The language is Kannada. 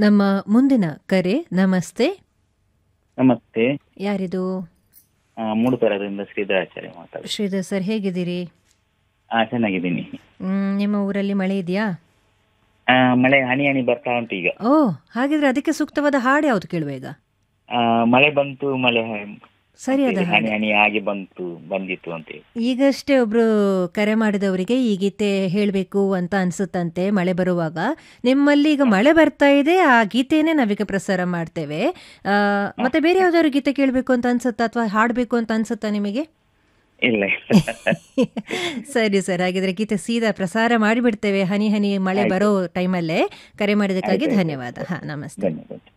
ನಮ್ಮ ಮುಂದಿನ ಕರೆ ನಮಸ್ತೆ ನಮಸ್ತೆ ಯಾರಿದು ಆ, ಮೂಡುಪುರದಿಂದ ಶ್ರೀಧರಾಚಾರ್ಯ ಮಾತಾಡುದು ಶ್ರೀಧರ್ ಸರ್ ಹೇಗಿದ್ದೀರಿ ಹಾ ಚೆನ್ನಾಗಿದ್ದೀನಿ ಮ್, ನಿಮ್ಮ ಊರಲ್ಲಿ ಮಳೆ ಇದೆಯಾ ಆ, ಮಳೆ ಹನಿ ಹನಿ ಬರ್ತಾ ಉಂಟು ಈಗ ಓ ಹಾಗಿದ್ರೆ ಅದಕ್ಕೆ ಸೂಕ್ತವಾದ ಹಾಡು ಯಾವುದು ಕೇಳುವ ಈಗ ಆ, ಮಳೆ ಬಂತು ಮಳೆ ಸರಿಯಾದ ಹನಿ ಹಾಡು ಹನಿ ಆಗಿ ಬಂತು ಬಂದಿತ್ತು ಅಂತ ಹೇಳಿ. ಈಗಷ್ಟೇ ಒಬ್ರು ಕರೆ ಮಾಡಿದವರಿಗೆ ಈ ಗೀತೆ ಹೇಳಬೇಕು ಅಂತ ಅನ್ಸುತ್ತಂತೆ ಮಳೆ ಬರುವಾಗ ನಿಮ್ಮಲ್ಲಿ ಈಗ ಮಳೆ ಬರ್ತಾ ಇದೆ ಆ ಗೀತೆನೇ ನಾವೀಗ ಪ್ರಸಾರ ಮಾಡ್ತೇವೆ ಆ, ಮತ್ತೆ ಬೇರೆ ಯಾವ್ದಾದ್ರು ಗೀತೆ ಕೇಳಬೇಕು ಅಂತ ಅನ್ಸುತ್ತಾ ಅಥವಾ ಹಾಡಬೇಕು ಅಂತ ಅನ್ಸುತ್ತಾ ನಿಮಗೆ ಇಲ್ಲ ಸರಿ ಸರ್ ಹಾಗಿದ್ರೆ ಗೀತೆ ಸೀದಾ ಪ್ರಸಾರ ಮಾಡಿಬಿಡ್ತೇವೆ ಹನಿ ಹನಿ ಮಳೆ ಬರೋ ಟೈಮಲ್ಲೇ ಕರೆ ಮಾಡಿದ್ದಕ್ಕಾಗಿ ಆಯ್ತು, ಆಯ್ತು. ಧನ್ಯವಾದ ಹಾ ನಮಸ್ತೆ ಧನ್ಯವಾದ